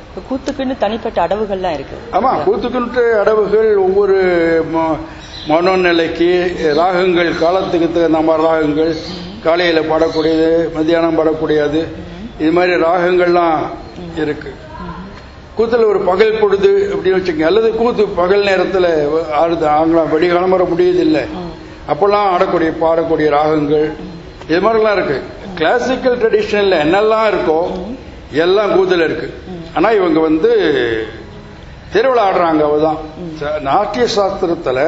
இப்ப கூத்துக்குன்னு தனிப்பட்ட அடவுகள்லாம் இருக்கு ஆமா கூத்துக்குன்ட்டு அடவுகள் ஒவ்வொரு ம- மனோநிலைக்கு ராகங்கள் காலத்துக்கு தகுந்த மாதிரி ராகங்கள் காலையில பாடக்கூடியது மத்தியானம் பாடக்கூடியது இது மாதிரி ராகங்கள்லாம் இருக்கு கூத்துல ஒரு பகல் பொழுது அப்படின்னு வச்சுக்கோங்க அல்லது கூத்து பகல் நேரத்துல ஆடுது ஆங்கலாம் வெடிகாலம் வர முடியதில்லை அப்பெல்லாம் ஆடக்கூடிய பாடக்கூடிய ராகங்கள் இது மாதிரிலாம் இருக்கு கிளாசிக்கல் ட்ரெடிஷனல்ல என்னெல்லாம் இருக்கோ எல்லாம் கூத்துல இருக்கு ஆனா இவங்க வந்து திருவிழா ஆடுறாங்க அவதான் ச- நாட்டிய சாஸ்திரத்துல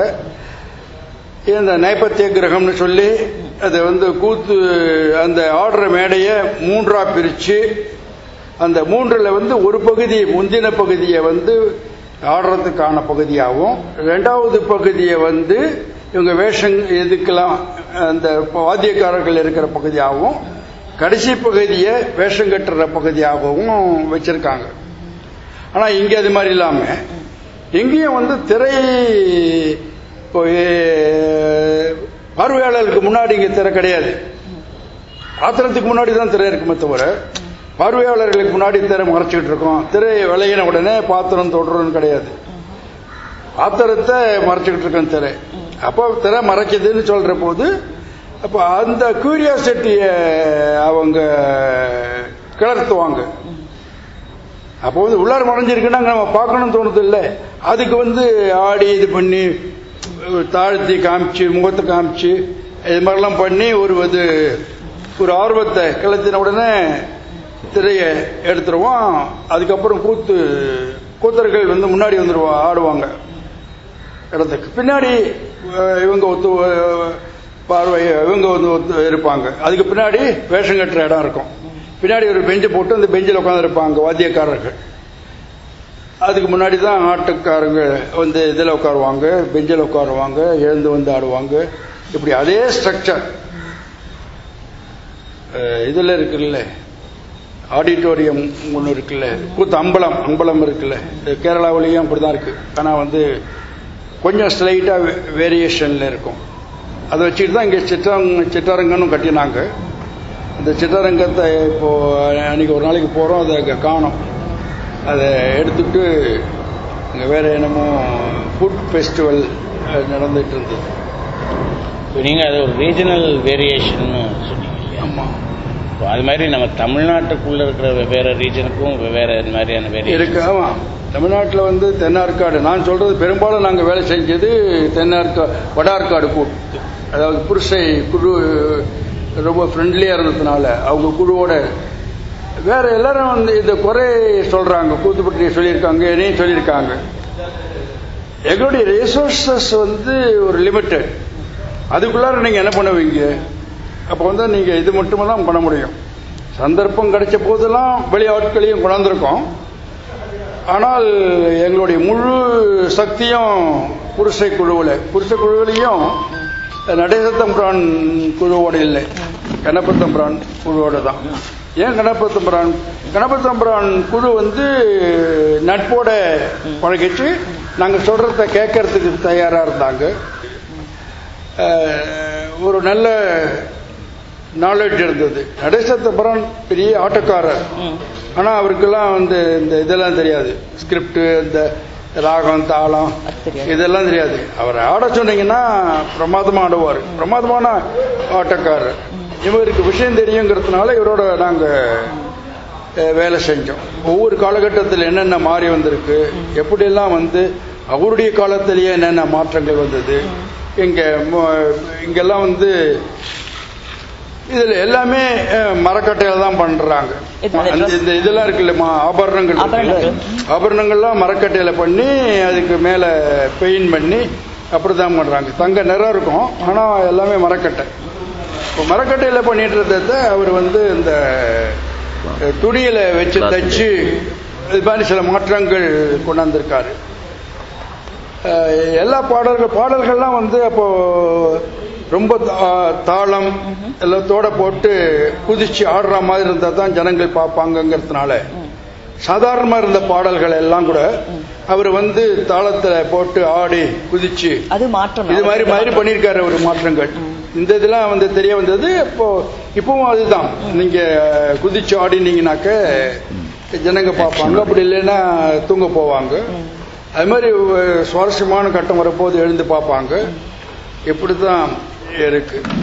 இந்த நைபத்திய கிரகம்னு சொல்லி அது வந்து கூத்து அந்த ஆடுற மேடையை மூன்றா பிரிச்சு அந்த மூன்றுல வந்து ஒரு பகுதி முந்தின பகுதியை வந்து ஆடுறதுக்கான பகுதியாகவும் ரெண்டாவது பகுதியை வந்து இவங்க வேஷம் எதுக்கெல்லாம் அந்த வாத்தியக்காரர்கள் இருக்கிற பகுதியாகவும் கடைசி பகுதியை வேஷம் கட்டுற பகுதியாகவும் வச்சிருக்காங்க ஆனா இங்க அது மாதிரி இல்லாம எங்கேயும் வந்து திரை இப்போ, ஏ, பார்வையாளருக்கு முன்னாடி இங்க திரை கிடையாது ஆத்திரத்துக்கு முன்னாடி தான் திரை இருக்குமே தவிர பார்வையாளர்களுக்கு முன்னாடி திரை மறைச்சிக்கிட்டு இருக்கோம் திரை விளையின உடனே பாத்திரம் தொடரும்னு கிடையாது ஆத்திரத்தை மறைச்சிக்கிட்டு இருக்கோம் திரை அப்போ திரை மறைக்குதுன்னு சொல்ற போது அப்போ அந்த கியூரியாசிட்டிய அவங்க கிளர்த்துவாங்க அப்போ வந்து உள்ளார மறைஞ்சிருக்குன்னா நம்ம பார்க்கணும்னு தோணுது இல்லை அதுக்கு வந்து ஆடி இது பண்ணி தாழ்த்தி காமிச்சு முகத்தை காமிச்சு இது மாதிரிலாம் பண்ணி ஒரு இது ஒரு ஆர்வத்தை கிளத்தின உடனே திரையை எடுத்துருவோம் அதுக்கப்புறம் கூத்து கூத்தர்கள் வந்து முன்னாடி வந்துருவா ஆடுவாங்க இடத்துக்கு பின்னாடி அஹ், இவங்க ஒத்து அஹ், பார்வை இவங்க வந்து ஒத்து இருப்பாங்க அதுக்கு பின்னாடி வேஷம் கட்டுற இடம் இருக்கும் பின்னாடி ஒரு பெஞ்சு போட்டு அந்த பெஞ்சில் உட்காந்து இருப்பாங்க வாத்தியக்காரர்கள் அதுக்கு முன்னாடி தான் ஆட்டுக்காரங்க வந்து இதில் உட்காருவாங்க பெஞ்சில் உட்காருவாங்க எழுந்து வந்து ஆடுவாங்க இப்படி அதே ஸ்ட்ரக்சர் இதில் இருக்குல்ல ஆடிட்டோரியம் ஒன்று இருக்குல்ல கூத்து அம்பலம் அம்பலம் இருக்குல்ல இது கேரளாவிலையும் அப்படி தான் இருக்கு ஆனால் வந்து கொஞ்சம் ஸ்லைட்டாக வேரியேஷனில் இருக்கும் அதை வச்சுட்டு தான் இங்கே சிற்றங்க சிற்றரங்கன்னு கட்டினாங்க இந்த சிற்றரங்கத்தை இப்போ அன்னைக்கு ஒரு நாளைக்கு போகிறோம் அதை அங்கே காணோம் அதை எடுத்துட்டு இங்கே வேற என்னமோ ஃபுட் ஃபெஸ்டிவல் நடந்துட்டு இருந்தது இப்போ நீங்கள் அது ஒரு ரீஜனல் வேரியேஷன் சொன்னீங்க இல்லையா ஆமாம் இப்போ அது மாதிரி நம்ம தமிழ்நாட்டுக்குள்ள இருக்கிற வெவ்வேறு ரீஜனுக்கும் வெவ்வேறு இது மாதிரியான வேரியேஷன் இருக்கு ஆமா தமிழ்நாட்டில் வந்து தென்னார்காடு நான் சொல்றது பெரும்பாலும் நாங்கள் வேலை செஞ்சது தென்னார்கா வடார்காடு கூட்டு அதாவது புருஷை குழு ரொம்ப ஃப்ரெண்ட்லியாக இருந்ததுனால அவங்க குழுவோட வேற எல்லாரும் வந்து இந்த குறை சொல்றாங்க கூத்துப்பட்டி சொல்லியிருக்காங்க என்னையும் சொல்லியிருக்காங்க எங்களுடைய ரிசோர்சஸ் வந்து ஒரு லிமிட்டட் அதுக்குள்ளார நீங்க என்ன பண்ணுவீங்க அப்போ வந்து நீங்க இது மட்டுமெல்லாம் பண்ண முடியும் சந்தர்ப்பம் கிடைச்ச போதெல்லாம் வெளி ஆட்களையும் கொண்டாந்துருக்கோம் ஆனால் எங்களுடைய முழு சக்தியும் புருஷை குழுவில் புருஷ குழுவிலையும் நடேசத்தம்பிரான் குழுவோட இல்லை கணபத்தம்பிரான் குழுவோட தான் ஏன் கணபத்தம்பிரான் கணபத்தம்பிரான் குழு வந்து நட்போட பழகிச்சு நாங்கள் சொல்றத கேட்கறதுக்கு தயாரா இருந்தாங்க அஹ், ஒரு நல்ல நாலேஜ் இருந்தது நடேசத்தம்பிரான் பெரிய ஆட்டக்காரர் ஆனா அவருக்கெல்லாம் வந்து இந்த இதெல்லாம் தெரியாது ஸ்கிரிப்ட் இந்த ராகம் தாளம் அது தெரியாது. இதெல்லாம் தெரியாது அவர் ஆட சொன்னீங்கன்னா பிரமாதமா ஆடுவார் பிரமாதமான ஆட்டக்காரர் இவருக்கு விஷயம் தெரியுங்கிறதுனால இவரோட நாங்க அஹ், வேலை செஞ்சோம் ஒவ்வொரு காலகட்டத்தில் என்னென்ன மாறி வந்திருக்கு எப்படியெல்லாம் வந்து அவருடைய காலத்திலேயே என்னென்ன மாற்றங்கள் வந்தது இங்க ம- இங்கெல்லாம் வந்து இதுல எல்லாமே அஹ், மரக்கட்டையில தான் பண்றாங்க இது அந்த அந்த- இந்த இதெல்லாம் இருக்குல்ல மா- ஆபரணங்கள் இருக்குல்ல ஆபரணங்கள். ஆபரணங்கள்லாம் மரக்கட்டையில பண்ணி அதுக்கு மேல பெயிண்ட் பண்ணி அப்படிதான் பண்றாங்க தங்க நிறம் இருக்கும் ஆனா எல்லாமே மரக்கட்டை இப்போ மரக்கட்டையில பண்ணிட்டு இருந்ததை அவர் வந்து இந்த அஹ், துணியில வச்சு தச்சு இது மாதிரி சில மாற்றங்கள் கொண்டாந்துருக்காரு அஹ், எல்லா பாடல்கள் பாடல்கள்லாம் வந்து அப்போ ரொம்ப தா- தாளம் எல்லாத்தோட போட்டு குதிச்சு ஆடுற மாதிரி இருந்தா தான் ஜனங்கள் பார்ப்பாங்கங்கிறதுனால சாதாரணமா இருந்த பாடல்கள் எல்லாம் கூட அவர் வந்து தாளத்துல போட்டு ஆடி குதிச்சு அது மாற்றம் இது மாதிரி மாதிரி பண்ணியிருக்காரு ஒரு மாற்றங்கள் இந்த இதெல்லாம் வந்து தெரிய வந்தது இப்போ இப்பவும் அதுதான் நீங்க குதிச்சு ஆடினீங்கனாக்க ஜனங்க பார்ப்பாங்க அப்படி இல்லைன்னா தூங்க போவாங்க அது மாதிரி ஒரு சுவாரஸ்யமான கட்டம் வரப்போது எழுந்து பார்ப்பாங்க இப்படி தான் இருக்கு